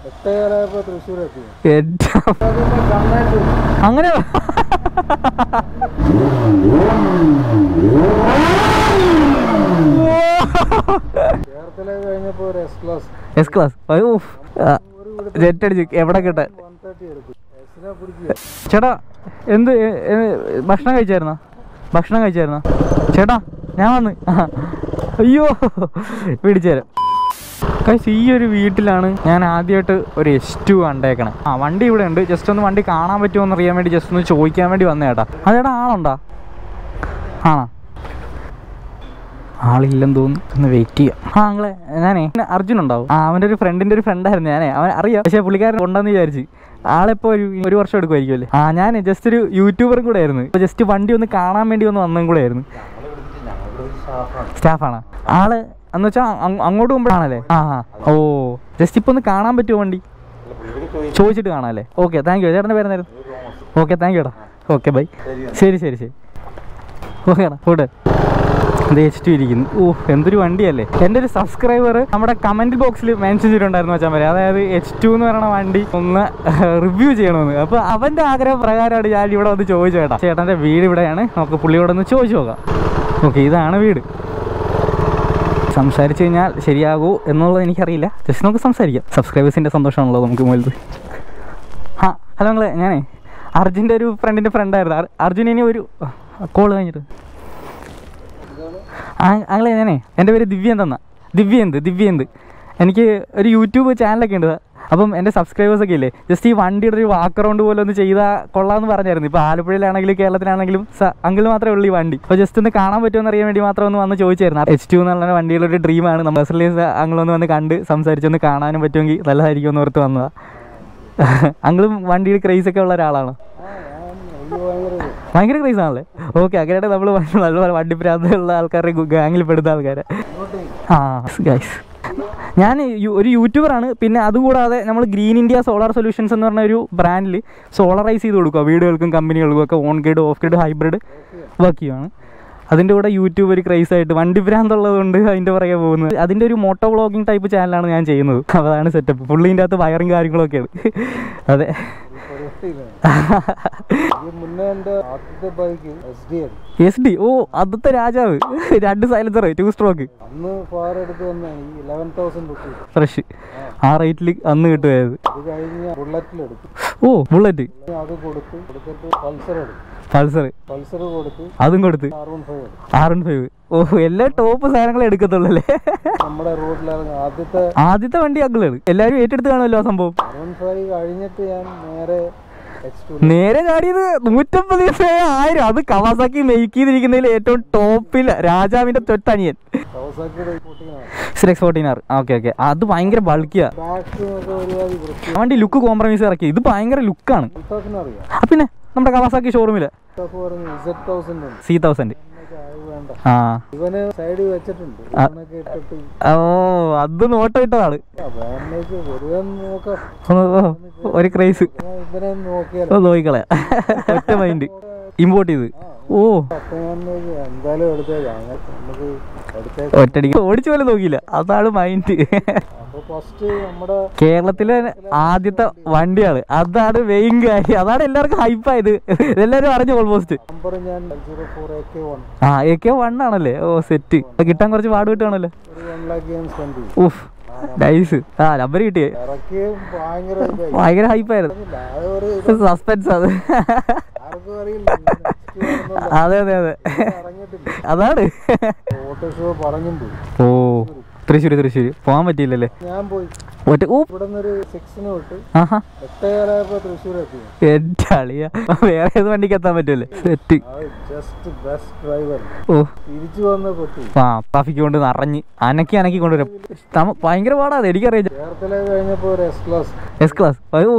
എട്ടേകാലായപ്പോ തൃശ്ശൂർ എത്തി എൻ്റെ അതിന്റെ കണ്ണായിട്ട് അങ്ങനെ ചേർത്തല കഴിഞ്ഞപ്പോ ഒരു S class S class jet അടിച്ച് എവിടെ കിട്ടാൻ വൺ തേർട്ടി എടുത്തു എസിനെ പിടിക്കുക ചേട്ടാ എന്ത് എ- എ- ഭക്ഷണം കഴിച്ചായിരുന്നോ ഭക്ഷണം കഴിച്ചായിരുന്നോ ചേട്ടാ ഞാൻ വന്ന് ആ. അയ്യോ പിടിച്ചുതരാം കൈസ് ഈ ഒരു വീട്ടിലാണ് ഞാൻ ആദ്യമായിട്ട് ഒരു എസ് ടു കണ്ടേക്കണേ ആ വണ്ടി ഇവിടെ ഉണ്ട് ജസ്റ്റ് ഒന്ന് വണ്ടി കാണാൻ പറ്റുമോ എന്ന് അറിയാൻ വേണ്ടി ജസ്റ്റ് ഒന്ന് ചോദിക്കാൻ വേണ്ടി വന്നേ ചേട്ടാ അതേട്ടാ ആളുണ്ടോ ആണോ ആളില്ലെന്ന് തോന്നുന്നു ഒന്ന് വെയിറ്റ് ചെയ്യാം ആ ആങ്ങളെ ഞാനേ പിന്നെ അർജുൻ ഉണ്ടാവും ആ അവൻ്റെ ഒരു ഫ്രണ്ടിൻ്റെ ഒരു ഫ്രണ്ടായിരുന്നു ഞാനേ അവൻ അറിയാം പക്ഷേ പുള്ളിക്കാരൻ ഉണ്ടെന്ന് വിചാരിച്ച് ആളെപ്പോൾ ഒരു ഒരു വർഷം എടുക്കുമായിരിക്കുമല്ലേ ആ ഞാൻ ജസ്റ്റ് ഒരു യൂട്യൂബറും കൂടെ ആയിരുന്നു അപ്പോൾ ജസ്റ്റ് വണ്ടി ഒന്ന് കാണാൻ വേണ്ടി ഒന്ന് വന്നതും കൂടെ ആയിരുന്നു സ്റ്റാഫാണ് ആള് എന്ന് വെച്ചാൽ അങ്ങോട്ട് പോകുമ്പോഴാണല്ലേ ആ ആ ഓ ജസ്റ്റ് ഇപ്പോൾ ഒന്ന് കാണാൻ പറ്റുമോ വണ്ടി ചോദിച്ചിട്ട് കാണാമല്ലേ ഓക്കെ താങ്ക് യു ചേട്ടൻ്റെ പേരെന്നായിരുന്നു ഓക്കെ താങ്ക് യു ഏട്ടാ ഓക്കെ ബൈ ശരി ശരി ശരി ഓക്കെ ഏട്ടാ പോട്ടെ ഇത് എച്ച് ടു ഇരിക്കുന്നു ഓ എന്തൊരു വണ്ടിയല്ലേ എൻ്റെ ഒരു സബ്സ്ക്രൈബർ നമ്മുടെ കമൻറ്റ് ബോക്സിൽ മെൻഷൻ ചെയ്തിട്ടുണ്ടായിരുന്നു വെച്ചാൽ മതി അതായത് എച്ച് ടു എന്ന് പറയുന്ന വണ്ടി ഒന്ന് റിവ്യൂ ചെയ്യണമെന്ന് അപ്പോൾ അവൻ്റെ ആഗ്രഹ പ്രകാരമാണ് ഞാൻ ഇവിടെ വന്ന് ചോദിച്ചു ചേട്ടാ ചേട്ടൻ്റെ വീട് ഇവിടെയാണ് നമുക്ക് പുള്ളിയോട് ഒന്ന് ചോദിച്ചു നോക്കാം ഓക്കെ ഇതാണ് വീട് സംസാരിച്ചു കഴിഞ്ഞാൽ ശരിയാകൂ എന്നുള്ളത് എനിക്കറിയില്ല ജസ്റ്റ് നമുക്ക് സംസാരിക്കാം സബ്സ്ക്രൈബേഴ്സിൻ്റെ സന്തോഷമാണല്ലോ നമുക്ക് മുകളിൽ ആ ഹലോ നിങ്ങളെ ഞാനേ അർജുൻ്റെ ഒരു ഫ്രണ്ടിൻ്റെ ഫ്രണ്ടായിരുന്നു അർ- അർജുൻ ഇനി ഒരു കോൾ കഴിഞ്ഞിട്ട് ആ അങ്ങളെ ഞാനേ എൻ്റെ പേര് ദിവ്യന്ത് ദിവ്യന്ത് ദിവ്യന്ത് എനിക്ക് ഒരു യൂട്യൂബ് ചാനലൊക്കെ ഉണ്ട് അപ്പം എൻ്റെ സബ്സ്ക്രൈബേഴ്സൊക്കെ ഇല്ലേ ജസ്റ്റ് ഈ വണ്ടിയുടെ ഒരു വാക്ക് അറൗണ്ട് പോലെ ഒന്ന് ചെയ്താൽ കൊള്ളാമെന്ന് പറഞ്ഞായിരുന്നു ഇപ്പോൾ ആലപ്പുഴയിലാണെങ്കിലും കേരളത്തിലാണെങ്കിലും അങ്കിൾ മാത്രമേ ഉള്ളൂ ഈ വണ്ടി അപ്പോൾ ജസ്റ്റ് ഒന്ന് കാണാൻ പറ്റുമെന്ന് അറിയാൻ വേണ്ടി മാത്രം ഒന്ന് വന്ന് ചോദിച്ചായിരുന്നു എച്ച് ടു എന്നുള്ള വണ്ടിയുടെ ഒരു ഡ്രീമാണ് നമ്മൾ പേഴ്സണലി അങ്കിളൊന്ന് വന്ന് കണ്ട് സംസാരിച്ചൊന്ന് കാണാനും പറ്റുമെങ്കിൽ നല്ലതായിരിക്കും എന്ന് ഓർത്ത് വന്നതാണ് അങ്കിളും വണ്ടിയുടെ ക്രേസ് ഒക്കെ ഉള്ള ഒരാളാണോ ആ ഞാൻ എനിക്ക് ഭയങ്കര ഇത്. ഭയങ്കര ക്രേസ് ആണല്ലേ ഓക്കെ അങ്ങനെയായിട്ട് നമ്മൾ നല്ല വണ്ടി പ്രാന്തുള്ള ആൾക്കാരുടെ ഗാങ്ങിൽ പെടുന്ന ആൾക്കാരെ ഇങ്ങോട്ട് ആ ഗൈസ് ഞാൻ യു- ഒരു യൂട്യൂബറാണ് പിന്നെ അതുകൂടാതെ നമ്മൾ ഗ്രീൻ ഇന്ത്യ സോളാർ സൊല്യൂഷൻസ് എന്ന് പറഞ്ഞ ഒരു ബ്രാൻഡിൽ സോളറൈസ് ചെയ്ത് കൊടുക്കുക വീടുകൾക്കും കമ്പനികൾക്കും ഒക്കെ on grid off grid hybrid work ചെയ്യുവാണ് അതിൻ്റെ കൂടെ യൂട്യൂബ് ഒരു ക്രൈസ് ആയിട്ട് വണ്ടി ഭ്രാന്തുള്ളത് കൊണ്ട് അതിൻ്റെ പുറകെ പോകുന്നത് അതിൻ്റെ ഒരു മോട്ടോ വ്ളോഗിങ് ടൈപ്പ് ചാനലാണ് ഞാൻ ചെയ്യുന്നത് അപ്പോൾ അതാണ് സെറ്റപ്പ് പുള്ളീൻ്റെ അകത്ത് വയറും കാര്യങ്ങളൊക്കെയാണ് അതെ ഒരു പരിപാടിയില്ല. ഈ മുന്നേ എൻ്റെ ആദ്യത്തെ ബൈക്ക് എസ് ഡി ആയിരുന്നു എസ് ഡി ഓ അന്നത്തെ രാജാവ് രണ്ട് സൈലൻസർ ടു സ്ട്രോക്ക് അന്ന് ഫാർ എടുത്ത് വന്ന ഈ ഇലവൻ തൗസൻഡ് റുപ്പീസ് ഫ്രഷ് ആ റേറ്റിൽ അന്ന് കിട്ടുമായത് അത് കഴിഞ്ഞ് ബുള്ളറ്റിലെടുത്തു ഓ ബുള്ളറ്റ് അത് കൊടുത്തു കൊടുത്തിട്ട് പൾസർ എടുത്തു പൾസർ പൾസർ കൊടുത്ത് അതും കൊടുത്ത് ആർ വൺ ഫൈവ് എടുത്തു ആർ എൻ ഫൈവ് ഓ എല്ലാ ടോപ്പ് സാധനങ്ങളെ എടുക്കത്തുള്ളൂ അല്ലേ നമ്മുടെ റോഡിലിറങ്ങി ആദ്യത്തെ ആദ്യത്തെ വണ്ടി അങ്കിളാണ് എല്ലാവരും ഏറ്റെടുത്ത് കാണുമല്ലോ ആ സംഭവം ആർ വൺ ഫൈവ് കഴിഞ്ഞിട്ട് ഞാൻ നേരെ എക്സ് ടു നേരെ ചാടിയത് നൂറ്റമ്പത് ദിവസം ആയിരം അത് കവാസാക്കി മെയ്ക്ക് ചെയ്തിരിക്കുന്നതിൽ ഏറ്റവും ടോപ്പിൽ രാജാവിന്റെ തൊട്ടനിയൻ കവസാക്കിയുടെ ഫോർട്ടീനാണ് six fourteen R okay okay അത് ഭയങ്കര ബൾക്കിയാ ബാക്ക് ഒക്കെ ഒരുപാട് വൃത്തി വണ്ടി ലുക്ക് കോംപ്രമൈസ് ഇറക്കി ഇത് ഭയങ്കര ലുക്കാണ് തൗസൻഡ് അറിയാം ആ പിന്നെ നമ്മുടെ കവാസാക്കി ഷോറൂമില് സ്റ്റഫ് പറഞ്ഞ് ഇസഡ് തൗസൻഡ് ഉണ്ട് സി തൗസൻഡ് എന്നൊക്കെ അത് വേണ്ട ആ ഇവന് സൈഡിൽ വെച്ചിട്ടുണ്ട് ഇവനൊക്കെ ഇട്ടിട്ട് ഓ അത് നോട്ടം ഇട്ടതാണ് ബാൻഡേജ് വെറുതെ ഒന്ന് നോക്കാം ഓ, ഓ, ഒരു ക്രൈസ് ഞാൻ ഇവനെ ഒന്ന് നോക്കിയാലോ ഓ നോക്കിക്കളയാ ഒറ്റ മൈൻഡ് ഇമ്പോർട്ട് ചെയ്ത് ഓ അപ്പൊ ഞാൻ നോക്കി, എന്തായാലും എടുത്തേക്കാം അങ്ങനെ നമുക്ക് എടുത്തേക്കാം ഒറ്റടിക്ക് ഓടിച്ചു പോലെ നോക്കിയില്ല അതാണ് മൈൻഡ് അപ്പൊ ഫസ്റ്റ് നമ്മുടെ കേരളത്തിലെ ആദ്യത്തെ വണ്ടിയാണ് അതാണ് മെയിൻ കാര്യം അതാണ് എല്ലാവർക്കും ഹൈപ്പായത് എല്ലാവരും അറിഞ്ഞു ഓൾമോസ്റ്റ് നമ്പർ ഞാൻ zero four A K one ആ എ കെ വൺ ആണല്ലേ ഓ സെറ്റ് കിട്ടാൻ കുറച്ച് പാട് കിട്ടുകയാണല്ലോ ഒരു വൺ ലാക്ക് ഞാൻ സ്പെൻഡ് ചെയ്തു ഊഫ് നൈസ് ആ നമ്പർ കിട്ടിയേ ഇറക്കിയും ഭയങ്കര ഇതായി. ഭയങ്കര ഹൈപ്പായിരുന്നു ഇല്ല, അത് ഒരു ഇത് സസ്പെൻസ് അത് ആർക്കും അറിയില്ല ഇത് next വരുന്നുണ്ട്. അതെ അതെ അതെ ഇറങ്ങിയിട്ടില്ല അതാണ് ഓട്ടോ ഷോ പറഞ്ഞും പോയി ഓ തൃശ്ശൂര് തൃശ്ശൂര് പോകാൻ പറ്റിയില്ലല്ലേ ഞാൻ പോയി ഒറ്റ ഓ ഇവിടെ നിന്നൊരു സിക്സിന് വിട്ട് ആഹാ എട്ടേകാലായപ്പോ തൃശ്ശൂർ എത്തി എന്റെ അളിയ വേറെ ഏത് വണ്ടിക്ക് എത്താൻ പറ്റുമല്ലേ സെറ്റ് അത് ജസ്റ്റ് ബെസ്റ്റ് ഡ്രൈവർ ഓ തിരിച്ചു വന്ന പെട്ടു ആ ട്രാഫിക് കൊണ്ട് നിറഞ്ഞ് അനക്കി അനക്കി കൊണ്ടുവരും തമ- ഭയങ്കര പാടാതെ എനിക്കറിയാം ചേർത്തല കഴിഞ്ഞപ്പോ ഒരു S class S class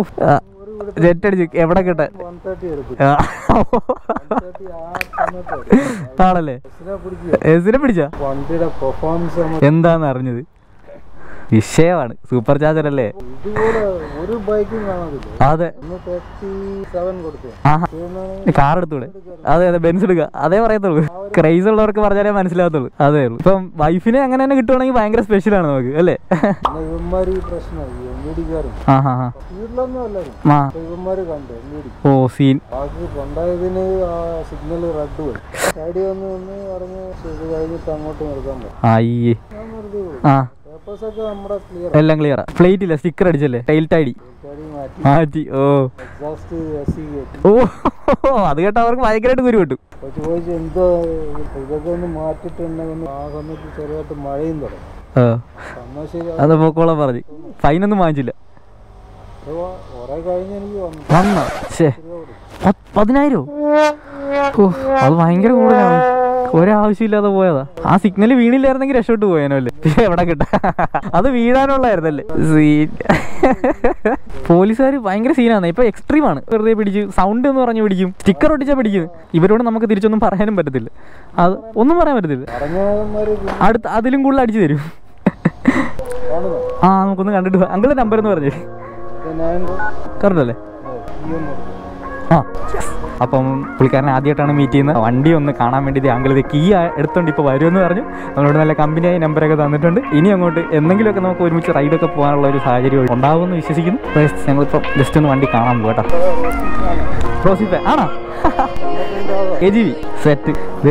jet അടിച്ച് എവിടെ കിട്ടാൻ വൺ തേർട്ടി എടുത്തു ആ, തേർട്ടി ആ സമയത്ത് ആണല്ലേ ബസ്സിനെ പിടിക്കുക എസിനെ പിടിച്ച വണ്ടിയുടെ പെർഫോമൻസ് നമ്മൾ എന്താന്ന് അറിഞ്ഞത് വിഷയമാണ് സൂപ്പർ ചാർജർ അല്ലേ ഇതുപോലെ ഒരു ബൈക്കും കാണാതില്ല അതെ ഒന്ന് തേർട്ടി സെവൻ കൊടുത്തു ആഹാ കാർ എടുത്തൂടെ അതെ അതെ ബെൻസ് എടുക്കുക അതേ പറയത്തുള്ളൂ ക്രൈസ് ഉള്ളവർക്ക് പറഞ്ഞാലേ മനസ്സിലാകത്തുള്ളൂ അതേ ഉള്ളൂ ഇപ്പം വൈഫിനെ അങ്ങനെ തന്നെ കിട്ടുവാണെങ്കിൽ ഭയങ്കര സ്പെഷ്യലാണ് നമുക്ക് അല്ലേ പിന്നെ ഇവന്മാര് ഈ പ്രശ്നമായി എം വി ഡിക്കാരും ആ ഹാ ഹാ സ്പീഡിലൊന്നും അല്ലായിരുന്നു ആ അപ്പൊ ഇവന്മാര് കണ്ടു എം വി ഡി ഓ സീൻ ബാക്കി കൊണ്ടായതിന് ആ സിഗ്നൽ റെഡ് പോയി സൈഡിൽ വന്ന് വന്ന് പറഞ്ഞ് ഇത് കഴിഞ്ഞിട്ട് അങ്ങോട്ട് നിർത്താൻ പറ്റും അയ്യേ ഞാൻ നിർത്തി പോയി ആ പേപ്പേഴ്സ് ഒക്കെ നമ്മുടെ ക്ലിയർ എല്ലാം ക്ലിയറാ പ്ലേറ്റ് ഇല്ല സ്റ്റിക്കർ അടിച്ചല്ലേ ടൈൽ ടൈഡി മാറ്റി മാറ്റി ഓ എക്സോസ്റ്റ് എസ് സി കയറ്റി ഓ അത് കേട്ട അവർക്ക് ഭയങ്കരമായിട്ട് കുരു കിട്ടും കൊച്ചു ചോദിച്ചു എന്തോ ഇതൊക്കെ ഒന്ന് മാറ്റിട്ടുണ്ടെങ്കിൽ ആ സമയത്ത് ചെറുതായിട്ട് മഴയും തുടങ്ങി ആ എന്നാൽ ശരി അത് പോക്കോളാൻ പറഞ്ഞു ഫൈനൊന്നും വാങ്ങിച്ചില്ല അത് കുറെ കഴിഞ്ഞ് എനിക്ക് വന്നു വന്ന ശേ പത്ത്- പതിനായിരോ ഓ അത് ഭയങ്കര കൂടുതലാണ് ഒരാവശ്യമില്ലാതെ പോയതാ ആ സിഗ്നൽ വീണില്ലായിരുന്നെങ്കിൽ രക്ഷപ്പെട്ടു പോയേനോ അല്ലേ പിന്നെ എവിടെ കിട്ടാ അത് വീഴാനുള്ളായിരുന്നല്ലേ സീൻ പോലീസുകാർ ഭയങ്കര സീനാണ് ഇപ്പൊ എക്സ്ട്രീം ആണ് വെറുതെ പിടിച്ച് സൗണ്ട് എന്ന് പറഞ്ഞ് പിടിക്കും സ്റ്റിക്കർ ഒട്ടിച്ചാൽ പിടിക്കും ഇവരോട് നമുക്ക് തിരിച്ചൊന്നും പറയാനും പറ്റത്തില്ല അത് ഒന്നും പറയാൻ പറ്റത്തില്ല പറഞ്ഞവന്മാര് അടുത്ത് അതിലും കൂടുതൽ അടിച്ചു തരും കാണുന്നു ആ നമുക്കൊന്ന് കണ്ടിട്ട് അങ്കിളുടെ നമ്പർ എന്ന് പറഞ്ഞു നയൻ കറക്റ്റ് അല്ലേ ഇ എം ആ അപ്പം പുള്ളിക്കാരനെ ആദ്യമായിട്ടാണ് മീറ്റ് ചെയ്യുന്നത് വണ്ടി ഒന്ന് കാണാൻ വേണ്ടി അങ്കിൾ ഇത് കീ എടുത്തോണ്ട് ഇപ്പോൾ വരുമെന്ന് പറഞ്ഞു നമ്മളോട് നല്ല കമ്പനിയായി നമ്പറൊക്കെ തന്നിട്ടുണ്ട് ഇനി അങ്ങോട്ട് എന്തെങ്കിലുമൊക്കെ നമുക്ക് ഒരുമിച്ച് റൈഡൊക്കെ പോകാനുള്ള ഒരു സാഹചര്യം ഉണ്ടാവുമെന്ന് വിശ്വസിക്കുന്നു Guys, ഞങ്ങളിപ്പോൾ ജസ്റ്റ് ഒന്ന് വണ്ടി കാണാൻ പോകട്ടോ റോസിപ്പേ ആണോ എ ജി വി സെറ്റ് ഇത്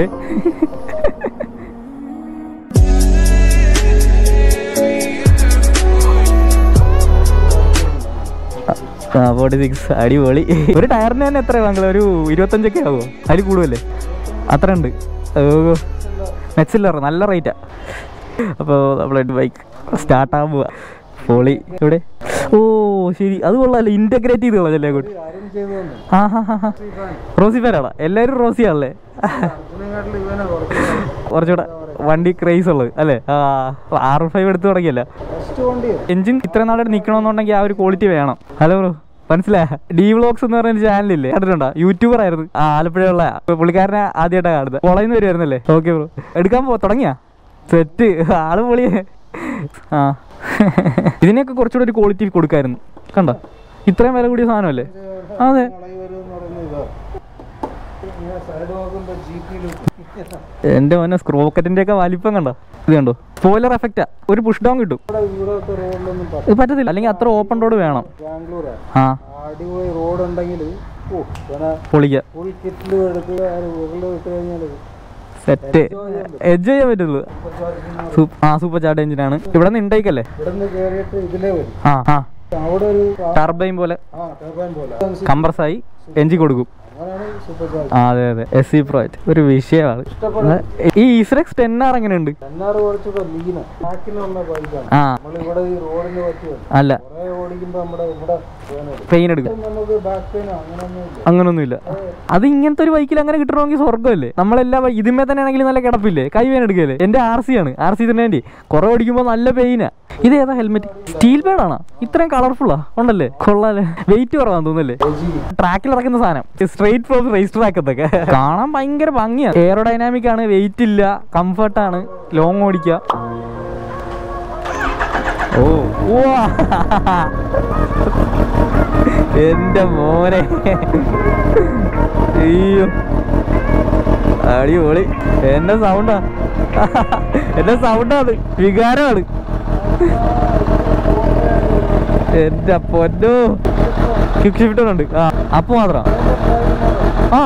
ആ ഫോർട്ടി സിക്സ് അടിപൊളി ഒരു ടയറിന് തന്നെ എത്ര വാങ്ങല ഒരു ഇരുപത്തഞ്ചൊക്കെ ആവുമോ അതിൽ കൂടുമല്ലേ അത്ര ഉണ്ട് ഓ മെച്ചില്ലറ നല്ല റേറ്റാ അപ്പോൾ നമ്മളെ ബൈക്ക് സ്റ്റാർട്ടാകാൻ പോവാ പൊളി ഇവിടെ ഓ ശരി അത് കൊള്ളാമല്ലോ ഇൻറ്റഗ്രേറ്റ് ചെയ്ത് കളഞ്ഞല്ലേ അങ്ങോട്ട് കാര്യം ചെയ്തു തന്നെ ആ ഹാ ഹാ ഹാ റോസി ഫാനാണോ എല്ലാവരും റോസിയാണല്ലേ അർജുനെക്കാട്ടിൽ ഇവനെ കുറച്ച് കുറച്ചുകൂടെ വണ്ടി ക്രേസ് ഉള്ളത് അല്ലേ ആ ആർ ഫൈവ് എടുത്ത് തുടങ്ങിയല്ല ബെസ്റ്റ് വണ്ടിയാണ് എഞ്ചിൻ ഇത്ര നാളെ നിൽക്കണമെന്നുണ്ടെങ്കിൽ ആ ഒരു ക്വാളിറ്റി വേണം ഹലോ ബ്രോ മനസ്സിലായ ഡി വ്ളോഗ്സ് എന്ന് പറയുന്ന ചാനലില്ലേ കണ്ടിട്ടുണ്ടോ യൂട്യൂബർ ആയിരുന്നു ആ ആലപ്പുഴയുള്ള പുള്ളിക്കാരനെ ആദ്യമായിട്ടാണ് കാണുന്നത് കോളേജിൽ വരുമായിരുന്നല്ലേ ഓക്കെ ബ്രോ എടുക്കാൻ പോ തുടങ്ങിയാ സെറ്റ് ആള് പൊളിയേ ആ ഇതിനെയൊക്കെ കുറച്ചുകൂടെ ഒരു ക്വാളിറ്റി കൊടുക്കായിരുന്നു കണ്ടോ ഇത്രയും വില കൂടിയ സാധനമല്ലേ അതെ മുളകി വരും എന്ന് പറയുന്നത് ഇതാ ഇങ്ങനെ സൈഡ് നോക്കുമ്പോ ജി പിയിലും എൻ്റെ മോനെ സ്ക്രോക്കറ്റിന്റെ ഒക്കെ വലിപ്പം കണ്ടോ ഇത് കണ്ടോ സ്പോയിലർ എഫക്റ്റാ ഒരു പുഷ് ഡൗൺ കിട്ടും ഇവിടെ ഇവിടത്തെ റോഡിലൊന്നും പറ്റും ഇത് പറ്റത്തില്ല അല്ലെങ്കിൽ അത്ര ഓപ്പൺ റോഡ് വേണം ബാംഗ്ലൂരാ ആ അടിപൊളി റോഡ് ഉണ്ടെങ്കിൽ ഓ പിന്നെ പൊളിക്ക ഫുൾ കിറ്റിൽ എടുക്കുക ഉരുള് വിട്ട് കഴിഞ്ഞാൽ സെറ്റ് എൻജോയ് ചെയ്യാൻ പറ്റുള്ളൂ സൂ- ആ സൂപ്പർ ചാർട്ട് എഞ്ചിനാണ് ഇവിടെ നിന്ന് ഇണ്ടേക്കല്ലേ ഇവിടെ നിന്ന് കയറിയിട്ട് ഇതിലേ വരും ആ ആ അവിടെ ഒരു ടർബൈൻ പോലെ ആ ടർബൈൻ പോലെ കംപ്രസായി എഞ്ചിൻ കൊടുക്കും അങ്ങനെയാണ് സൂപ്പർ ചാർജ് ആ അതെ അതെ എസ് സി പ്രോ ഒരു വിഷയമാണ് ഈ ഇസ്രെക്സ് ടെൻ ആർ എങ്ങനെയുണ്ട് എന്നാറ് കുറച്ചുകൂടെ ലീന ബാക്കിലുള്ള ബൈക്കാണ് ആ നമ്മളിവിടെ ഈ റോഡിന് പറ്റിയത് അല്ല കുറെ ഓടിക്കുമ്പോ നമ്മുടെ ഇവിടെ വേദന എടുക്കും. പെയിൻ എടുക്കും നമുക്ക് ബാക്ക് പെയിനോ അങ്ങനെയൊന്നും ഇല്ല അങ്ങനൊന്നുമില്ല അത് ഇങ്ങനത്തെ ഒരു ബൈക്കിൽ അങ്ങനെ കിട്ടണമെങ്കിൽ സ്വർഗ്ഗമല്ലേ നമ്മളെല്ലാ ബൈ- ഇതിന്മേ തന്നെ ആണെങ്കിൽ നല്ല കിടപ്പില്ലേ കൈ വേന എടുക്കല്ലേ എന്റെ ആർ സി ആണ് ആർ സി തന്നെ കുറെ ഓടിക്കുമ്പോൾ നല്ല പെയിനാ ഇത് ഏതാ ഹെൽമെറ്റ് സ്റ്റീൽ പേഡ് ആണോ ഇത്രയും കളർഫുള്ളാ ഉണ്ടല്ലേ കൊള്ളാല്ലേ വെയിറ്റ് കുറവാന്ന് തോന്നുന്നല്ലേ ട്രാക്കിൽ ഇറക്കുന്ന സാധനം സ്ട്രെയിറ്റ് ഫ്രോം റേസ് ട്രാക്ക് എന്തൊക്കെ കാണാൻ ഭയങ്കര ഭംഗിയാണ് എയറോഡൈനാമിക് ആണ് വെയിറ്റ് ഇല്ല കംഫർട്ടാണ് ലോങ് ഓടിക്കുക ഓ ഉവ്വാ. എന്റെ മോനെ അയ്യോ അടിപൊളി എന്റെ സൗണ്ടാ എന്റെ സൗണ്ടാ അത് വികാരമാണ് എന്റെ പൊന്നോ കിക്ക് ഷിഫ്റ്റർ ഉണ്ട് ആ അപ്പൊ മാത്രം ആ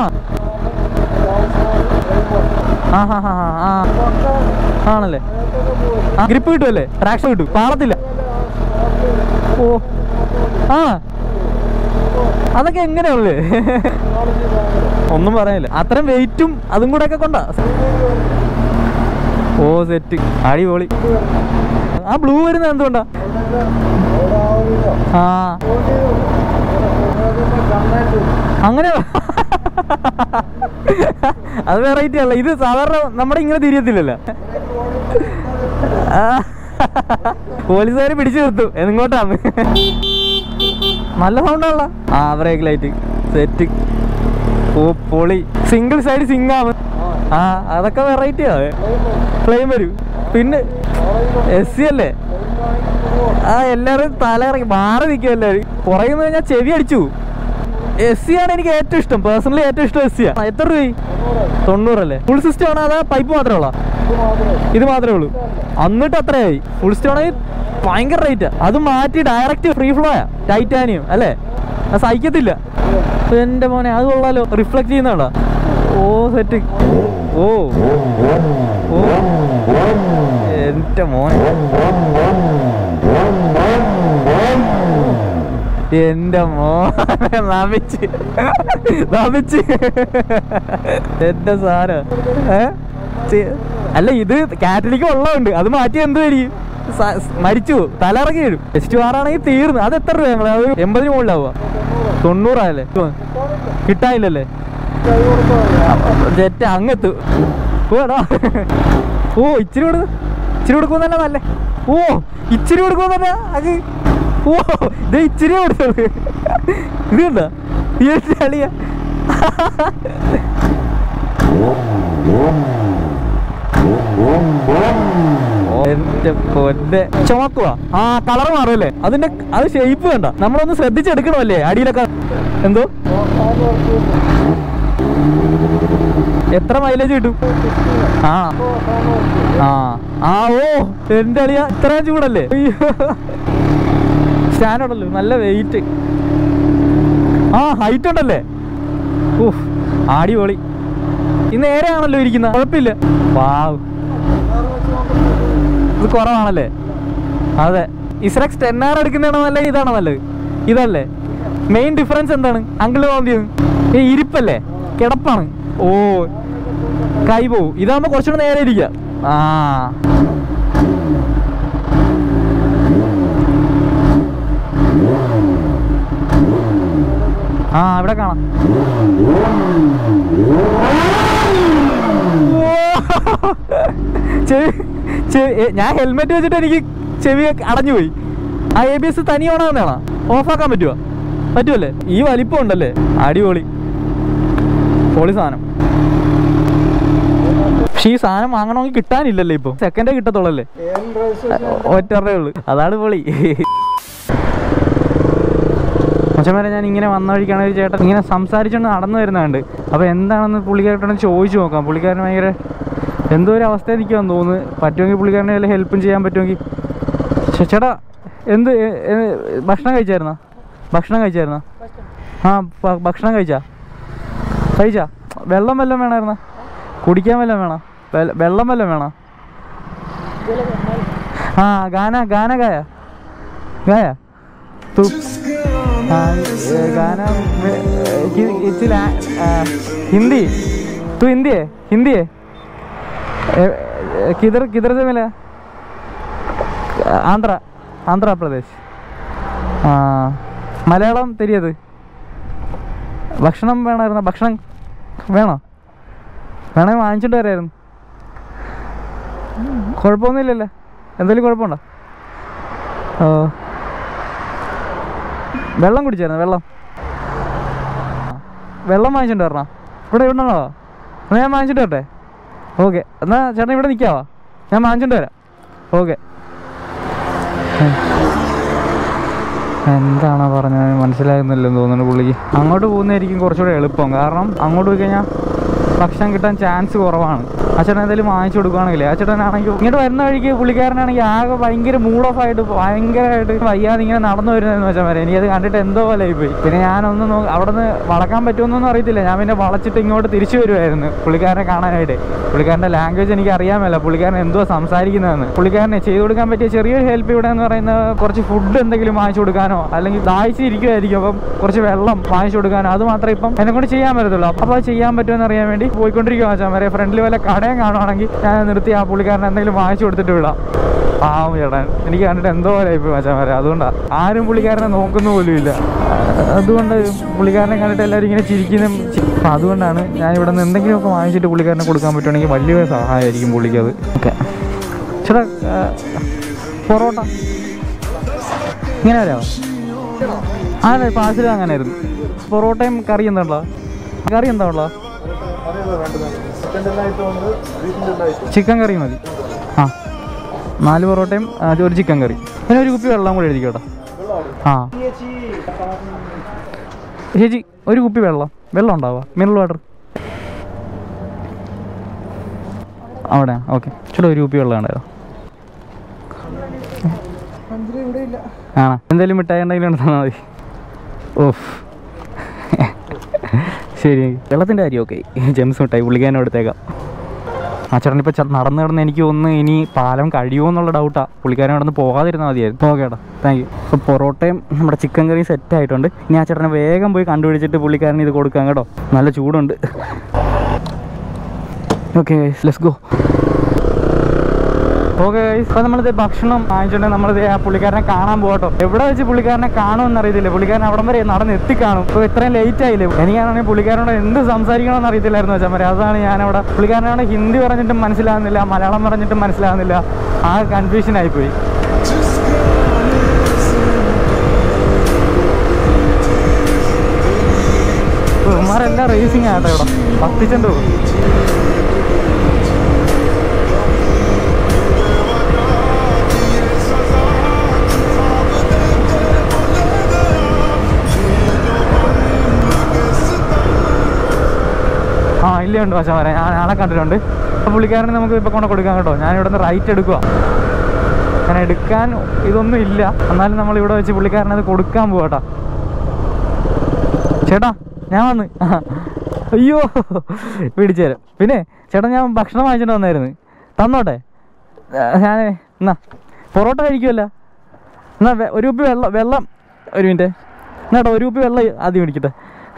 ആ ഹാ ഹാ ആ ആണല്ലേ ആ ഗ്രിപ്പ് കിട്ടുമല്ലേ ട്രാക്ഷൻ കിട്ടും പാളത്തില്ല ഓ ആ അതൊക്കെ എങ്ങനെയുള്ളേ ഒന്നും പറയാനില്ല അത്രയും വെയിറ്റും അതും കൂടെ ഒക്കെ കൊണ്ടാ ഓ സെറ്റ് അടിപൊളി ആ ബ്ലൂ വരുന്നത് എന്തുകൊണ്ടാ ആ അങ്ങനെ അത് വെറൈറ്റി അല്ല ഇത് സാധാരണ നമ്മുടെ ഇങ്ങനെ തിരിയത്തില്ലല്ലോ പോലീസുകാർ പിടിച്ചു നിർത്തും എങ്ങോട്ടാണ് നല്ല സൗണ്ടാണല്ലോ ആ ബ്രേക്ക് ലൈറ്റ് സെറ്റ് ഓ പൊളി സിംഗിൾ സൈഡ് സിംഗാണ് ആ അതൊക്കെ വെറൈറ്റി ആണ് ഫ്ലെയിം വരും പിന്നെ എസ് സി അല്ലേ ആ എല്ലാരും തല ഇറങ്ങി മാറി നിൽക്കും എല്ലാവരും പുറകിൽ നിന്ന് ഞാൻ ചെവി അടിച്ചു എസ് സി ആണ് എനിക്ക് ഏറ്റവും ഇഷ്ടം പേഴ്സണലി ഏറ്റവും ഇഷ്ടം എസ് സി ആണ് എത്ര രൂപ തൊണ്ണൂറല്ലേ ഫുൾ സിസ്റ്റം ആണോ അതാ പൈപ്പ് മാത്രമേ ഉള്ളൂ ഇത് മാത്രമേ ഇത് മാത്രമേ ഉള്ളൂ എന്നിട്ട് അത്രയായി ഫുൾ സ്റ്റോൺ ആണെങ്കിൽ ഭയങ്കര റേറ്റ് അത് മാറ്റി ഡയറക്റ്റ് ഫ്രീ ഫ്ലോ ആ ടൈറ്റാനിയം അല്ലേ അത് സഹിക്കത്തില്ല എന്റെ മോനെ അത് കൊള്ളാലോ റിഫ്ലക്ട് ചെയ്യുന്നതാ ഓ സെറ്റ് ഓ ഓ എന്റെ മോനെ എന്റെ മോനെ നമിച്ച് നമിച്ച് എന്റെ സാധനം ഏ ചെ- അല്ല ഇത് കാറ്റലിക്ക് ഉള്ളതുണ്ട് അത് മാറ്റി എന്ത് വരും സ- സ് മരിച്ചു തല ഇറങ്ങി വരും എസ് ടു ആറാണെങ്കിൽ തീർന്നു അത് എത്ര രൂപ ഞങ്ങൾ അത് എൺപതിന് മുകളിലാവുക തൊണ്ണൂറായല്ലേ കിട്ടാനില്ലല്ലേ കൈ കൊടുത്താൽ മതി. ജെറ്റ് അങ്ങെത്തു പോടാ ഓ ഇച്ചിരി കൊടു ഇച്ചിരി കൊടുക്കുമെന്നല്ല നല്ലേ ഓ ഇച്ചിരി കൊടുക്കുമെന്നല്ല അത് ഓ ഇത് ഇച്ചിരി കൊടുത്തത് ഇത് കണ്ട കളിയ എന്റെ പൊന്നെ ചുമക്കുവാ ആ കളർ മാറുമല്ലേ അതിന്റെ അത് ഷേപ്പ് വേണ്ട നമ്മളൊന്ന് ശ്രദ്ധിച്ചെടുക്കണമല്ലേ അടിയിലൊക്കെ എന്തോ നാല് വർഷം എത്ര മൈലേജ് കിട്ടും ആ ആ ആ ഓ എന്റെ അളിയ ഇത്രയും ചൂടല്ലേ സ്റ്റാൻഡ് ഉണ്ടല്ലോ നല്ല വെയിറ്റ് ആ ഹൈറ്റ് ഉണ്ടല്ലേ ഊഹ് അടിപൊളി ഇത് നേരെയാണല്ലോ ഇരിക്കുന്ന കുഴപ്പമില്ല വാവ് ഇത് കുറവാണല്ലേ അതെ ഇസ്രക്സ് ടെൻ ആർ എടുക്കുന്നതാണോ നല്ലത് ഇതാണോ നല്ലത് ഇതല്ലേ മെയിൻ ഡിഫറൻസ് എന്താണ് അങ്കിൾ തോന്നിയത് ഈ ഇരിപ്പല്ലേ കിടപ്പാണ് ഓ കൈ പോവും ഇതാകുമ്പോ കുറച്ചുകൂടെ നേരെ ഇരിക്കുക ആ ആ ഇവിടെ കാണാം ചെവി ചെവി ഏ, ഞാൻ ഹെൽമെറ്റ് വെച്ചിട്ട് എനിക്ക് ചെവി അടഞ്ഞു പോയി ആ എ ബി എസ് തനി ഓണാകുന്നതാണോ ഓഫാക്കാൻ പറ്റുമോ പറ്റുമല്ലേ ഈ വലിപ്പം ഉണ്ടല്ലേ അടിപൊളി പൊളി സാധനം പക്ഷെ ഈ സാധനം വാങ്ങണമെങ്കിൽ കിട്ടാനില്ലല്ലേ ഇപ്പൊ സെക്കൻഡേ കിട്ടത്തുള്ളല്ലേ ഏൻ രജിസ്ട്രേഷൻ ഒറ്ററേ ഉള്ളു അതാണ് പൊളി മച്ചന്മാരെ ഞാൻ ഇങ്ങനെ വന്ന വഴിക്കാണ് ഒരു ചേട്ടൻ ഇങ്ങനെ സംസാരിച്ചുകൊണ്ട് നടന്നു വരുന്നുണ്ട് അപ്പോൾ എന്താണെന്ന് പുള്ളിക്കാരോട് ചോദിച്ചു നോക്കാം പുള്ളിക്കാരൻ ഭയങ്കര എന്തോ ഒരു അവസ്ഥ നിൽക്കുമെന്ന് തോന്നുന്നു പറ്റുമെങ്കിൽ പുള്ളിക്കാരനെ വല്ല ഹെൽപ്പും ചെയ്യാൻ പറ്റുമെങ്കിൽ ചേ- ചേട്ടാ എന്ത് എ- എ- ഭക്ഷണം കഴിച്ചായിരുന്നോ ഭക്ഷണം കഴിച്ചായിരുന്നോ ആ ഭ- ഭക്ഷണം കഴിച്ചാ കഴിച്ചാ വെള്ളം വല്ലതും വേണമായിരുന്നോ കുടിക്കാൻ വല്ലതും വേണോ വെള്ള- വെള്ളം വല്ലതും വേണോ ആ ഗാന ഗാന ഗായ ഗായ तू हाँ ये गाना में- कि- इसी ला- आ, हिंदी तू हिंदी है हिंदी है ए, ए, किधर किधर से मिला ആന്ധ്ര ആന്ധ്രാപ്രദേശ് ആ മലയാളം തെരിയത് ഭക്ഷണം വേണമായിരുന്നു ഭക്ഷണം വേണോ വേണമെങ്കിൽ വാങ്ങിച്ചിട്ട് വരായിരുന്നു കുഴപ്പമൊന്നുമില്ലല്ലോ എന്തെങ്കിലും കുഴപ്പമുണ്ടോ ഓ വെള്ളം കുടിച്ചായിരുന്നു വെള്ളം വെള്ളം വാങ്ങിച്ചിട്ട് വരണോ ഇവിടെ ഇവിടെ ഉണ്ടോ എന്നാൽ ഞാൻ വാങ്ങിച്ചിട്ട് വരട്ടെ ഓക്കെ എന്നാൽ ചേട്ടൻ ഇവിടെ നിൽക്കാവോ ഞാൻ വാങ്ങിച്ചിട്ട് വരാം ഓക്കെ എന്താണോ പറഞ്ഞത് മനസ്സിലാകുന്നില്ലെന്ന് തോന്നുന്നു പുള്ളിക്ക് അങ്ങോട്ട് പോകുന്നതായിരിക്കും കുറച്ചുകൂടെ എളുപ്പം കാരണം അങ്ങോട്ട് പോയി കഴിഞ്ഞാൽ ഭക്ഷണം കിട്ടാൻ ചാൻസ് കുറവാണ് ആ ചേട്ടൻ എന്തെങ്കിലും വാങ്ങിച്ചു കൊടുക്കുകയാണെങ്കിൽ ആ ചേട്ടനാണെങ്കിൽ ഇങ്ങോട്ട് വരുന്ന വഴിക്ക് പുള്ളിക്കാരനാണെങ്കിൽ ആകെ ഭയങ്കര മൂഡ് ഓഫ് ആയിട്ട് ഭയങ്കരമായിട്ട് വയ്യാതെ ഇങ്ങനെ നടന്നു വരുന്നതെന്ന് വെച്ചാൽ വരെ എനിക്കത് കണ്ടിട്ട് എന്തോ പോലെ പോയി പിന്നെ ഞാനൊന്ന് നോ അവിടെ നിന്ന് വളക്കാൻ പറ്റുമെന്നൊന്നും അറിയത്തില്ല ഞാൻ പിന്നെ വളച്ചിട്ട് ഇങ്ങോട്ട് തിരിച്ചു വരുമായിരുന്നു പുള്ളിക്കാരനെ കാണാനായിട്ട് പുള്ളിക്കാരൻ്റെ ലാംഗ്വേജ് എനിക്ക് അറിയാമല്ല പുള്ളിക്കാരൻ എന്തോ സംസാരിക്കുന്നതെന്ന് പുള്ളിക്കാരനെ ചെയ്തു കൊടുക്കാൻ പറ്റിയ ചെറിയൊരു ഹെൽപ്പ് ഇവിടെ എന്ന് പറയുന്നത് കുറച്ച് ഫുഡ് എന്തെങ്കിലും വാങ്ങിച്ചു കൊടുക്കാനോ അല്ലെങ്കിൽ ദാഹിച്ചിരിക്കുമായിരിക്കും അപ്പം കുറച്ച് വെള്ളം വാങ്ങിച്ചു കൊടുക്കാനോ അത് മാത്രമേ ഇപ്പം എന്നെ കൊണ്ട് ചെയ്യാൻ പറ്റത്തുള്ളൂ അപ്പോൾ അത് ചെയ്യാൻ പറ്റുമെന്ന് അറിയാൻ വേണ്ടി പോയിക്കൊണ്ടിരിക്കുക വെച്ചാൽ വരെ ഫ്രണ്ടിൽ വല്ല കടയും കാണുവാണെങ്കിൽ ഞാൻ നിർത്തി ആ പുള്ളിക്കാരൻ എന്തെങ്കിലും വാങ്ങിച്ചു കൊടുത്തിട്ട് വിടാം പാവം ചേട്ടൻ എനിക്ക് കണ്ടിട്ട് എന്തോ പോലെ ഇപ്പം വെച്ചാൽ വരെ അതുകൊണ്ടാണ് ആരും പുള്ളിക്കാരനെ നോക്കുന്ന പോലും ഇല്ല ആ, അതുകൊണ്ട് പുള്ളിക്കാരനെ കണ്ടിട്ട് എല്ലാവരും ഇങ്ങനെ ചിരിക്കുന്ന അപ്പം അതുകൊണ്ടാണ് ഞാൻ ഇവിടെ നിന്ന് എന്തെങ്കിലുമൊക്കെ വാങ്ങിച്ചിട്ട് പുള്ളിക്കാരനെ കൊടുക്കാൻ പറ്റുവാണെങ്കിൽ വലിയ സഹായമായിരിക്കും പുള്ളിക്കത് ഓക്കെ ചേട്ടാ ആ, പൊറോട്ട ഇങ്ങനെ വരാമോ ആ അതെ പാഴ്സൽ അങ്ങനെയായിരുന്നു പൊറോട്ടയും കറി എന്താ ഉള്ളത് കറി എന്താ ഉള്ളത് അറിയാലോ വേണ്ടത് ചിക്കൻ്റെ ഐറ്റം ഉണ്ട് ബീഫിൻ്റെ ഐറ്റം ചിക്കൻ കറി മതി ആ നാല് പൊറോട്ടയും ആ, ഒരു ചിക്കൻ കറി പിന്നെ ഒരു കുപ്പി വെള്ളം കൂടി എഴുതിക്കോട്ടോ ആ ചേച്ചി ഒരു കുപ്പി വെള്ളം വെള്ളം ഉണ്ടാവുക മിനറൽ വാട്ടർ അവിടെ ഓക്കെ ചേട്ടാ ഒരു കുപ്പി വെള്ളം ഉണ്ടായോ മഞ്ചിരി ഇവിടെ ഇല്ല ആണോ എന്തെങ്കിലും മിഠായി എന്തെങ്കിലും തന്നാൽ മതി ഓഫ് ശരി വെള്ളത്തിൻ്റെ കാര്യം ഓക്കെ ജെംസ് മിഠായി പുള്ളിക്കാരനെ എടുത്തേക്കാം ആ ചേട്ടൻ ഇപ്പോൾ നടന്നു കിടന്ന് എനിക്ക് ഒന്ന് ഇനി പാലം കഴിയുമോ എന്നുള്ള ഡൗട്ടാണ് പുള്ളിക്കാരൻ അവിടെ നിന്ന് പോകാതിരുന്നാൽ മതിയായിരുന്നു ഓക്കെ ഏട്ടാ താങ്ക് യു ഇപ്പോൾ പൊറോട്ടയും നമ്മുടെ ചിക്കൻ കറിയും സെറ്റ് ആയിട്ടുണ്ട് ഇനി ആ ചേട്ടനെ വേഗം പോയി കണ്ടുപിടിച്ചിട്ട് പുള്ളിക്കാരന് ഇത് കൊടുക്കാം കേട്ടോ നല്ല ചൂടുണ്ട് ഓക്കെ ലെറ്റ്സ് ഗോ ഓക്കെ ഇപ്പൊ നമ്മളിത് ഭക്ഷണം വാങ്ങിച്ചിട്ടുണ്ടെങ്കിൽ നമ്മളിത് ആ പുള്ളിക്കാരനെ കാണാൻ പോകട്ടോ എവിടെ വെച്ച് പുള്ളിക്കാരനെ കാണുമെന്ന് അറിയത്തില്ല പുള്ളിക്കാരൻ അവിടം വരെ നടന്ന് എത്തിക്കാണും ഇപ്പൊ ഇത്രയും ലേറ്റ് ആയില്ലേ എനിക്കാണെങ്കിൽ പുള്ളിക്കാരനോട് എന്ത് സംസാരിക്കണമെന്ന് അറിയത്തില്ലായിരുന്നു വെച്ചാൽ മതി അതാണ് ഞാനവിടെ പുള്ളിക്കാരനോട് ഹിന്ദി പറഞ്ഞിട്ടും മനസ്സിലാകുന്നില്ല മലയാളം പറഞ്ഞിട്ടും മനസ്സിലാകുന്നില്ല ആ കൺഫ്യൂഷൻ ആയിപ്പോയി ഇവന്മാരെല്ലാം റേസിംഗ് ആട്ടോ ഇവിടെ പത്തിച്ചുണ്ട് പോകും ആ ഇല്ല ഉണ്ട് പക്ഷേ വരാം ഞാൻ ആളെ കണ്ടിട്ടുണ്ട് അപ്പോൾ പുള്ളിക്കാരനെ നമുക്ക് ഇപ്പോൾ കൊണ്ട് കൊടുക്കാം കേട്ടോ ഞാൻ ഇവിടെ നിന്ന് റൈറ്റ് എടുക്കുക ഞാൻ എടുക്കാൻ ഇതൊന്നും ഇല്ല എന്നാലും നമ്മൾ ഇവിടെ വെച്ച് പുള്ളിക്കാരനെ അത് കൊടുക്കാൻ പോവാട്ടാ ചേട്ടാ ഞാൻ വന്ന് അയ്യോ പിടിച്ചു തരാം പിന്നെ ചേട്ടാ ഞാൻ ഭക്ഷണം വാങ്ങിച്ചിട്ട് വന്നായിരുന്നു തന്നോട്ടെ ഞാൻ എന്നാ പൊറോട്ട കഴിക്കുമല്ല എന്നാ വെ- ഒരു കുപ്പി വെള്ളം വെള്ളം ഒരു മിനിറ്റ് എന്നാ ഒരു കുപ്പി വെള്ളം ആദ്യം പിടിക്കട്ടെ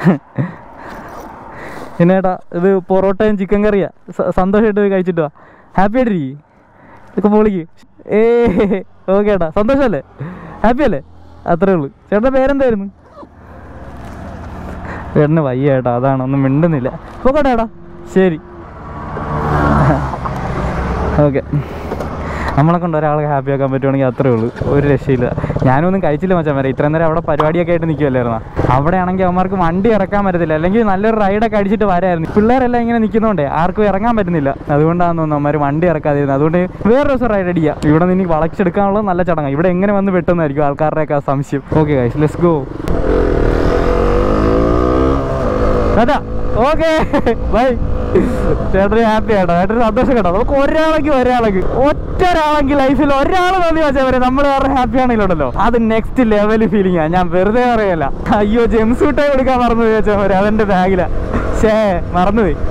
പിന്നെ ഏട്ടാ ഇത് പൊറോട്ടയും ചിക്കൻ കറിയാ സ- സന്തോഷമായിട്ട് പോയി കഴിച്ചിട്ട് വാ ഹാപ്പി ആയിട്ടിരിക്കും ഇതൊക്കെ പൊളിക്ക് ഏ ഓക്കെ ഏട്ടാ സന്തോഷമല്ലേ ഹാപ്പി അല്ലേ അത്രേ ഉള്ളൂ ചേട്ടൻ്റെ പേരെന്തായിരുന്നു ചേട്ടന് വയ്യ ഏട്ടാ അതാണ് ഒന്നും മിണ്ടുന്നില്ല പോകട്ടെ ഏട്ടാ ശരി ഓക്കെ നമ്മളെ കൊണ്ട് ഒരാളെ ഹാപ്പി ആക്കാൻ പറ്റുവാണെങ്കിൽ അത്രേ ഉള്ളൂ ഒരു രക്ഷയില്ല ഞാനൊന്നും കഴിച്ചില്ല മച്ചാൻ വരെ ഇത്രയും നേരം അവിടെ പരിപാടിയൊക്കെ ആയിട്ട് നിൽക്കുമല്ലായിരുന്നു അവിടെ ആണെങ്കിൽ അവന്മാർക്ക് വണ്ടി ഇറക്കാൻ പറ്റത്തില്ല അല്ലെങ്കിൽ നല്ലൊരു റൈഡൊക്കെ അടിച്ചിട്ട് വരായിരുന്നു പിള്ളേരെല്ലാം ഇങ്ങനെ നിൽക്കുന്നതുകൊണ്ടേ ആർക്കും ഇറങ്ങാൻ പറ്റുന്നില്ല അതുകൊണ്ടാണെന്ന് തോന്നുന്നു അവന്മാർ വണ്ടി ഇറക്കാതിരുന്നത് അതുകൊണ്ട് വേറെ ദിവസം റൈഡ് അടിക്കുക ഇവിടെ നിന്ന് ഇനി വളച്ചെടുക്കാനുള്ളത് നല്ല ചടങ്ങാണ് ഇവിടെ എങ്ങനെ വന്ന് വെട്ടുന്നതായിരിക്കും ആൾക്കാരുടെയൊക്കെ ആ സംശയം ഓക്കെ ഗൈസ് ലെറ്റ്സ് ഗോ അതാ ഓക്കെ ബൈ ചേട്ടന് ഹാപ്പി ആട്ടോ ചേട്ടന് സന്തോഷം കേട്ടോ നമുക്ക് ഒരാളെങ്കിൽ ഒരാളെങ്കിൽ ഒറ്റ ഒരാളെങ്കിൽ ലൈഫിൽ ഒരാൾ നന്ദി വെച്ചാൽ വരെ നമ്മൾ വേറെ ഹാപ്പി ആണെങ്കിലുണ്ടല്ലോ അത് നെക്സ്റ്റ് ലെവൽ ഫീലിംഗ് ആ ഞാൻ വെറുതെ പറയല്ല അയ്യോ ജെംസ് വിട്ടേ കൊടുക്കാൻ മറന്നു വെച്ചാൽ വരെ അതെന്റെ ബാഗിലാ ഷേ മറന്നുപോയി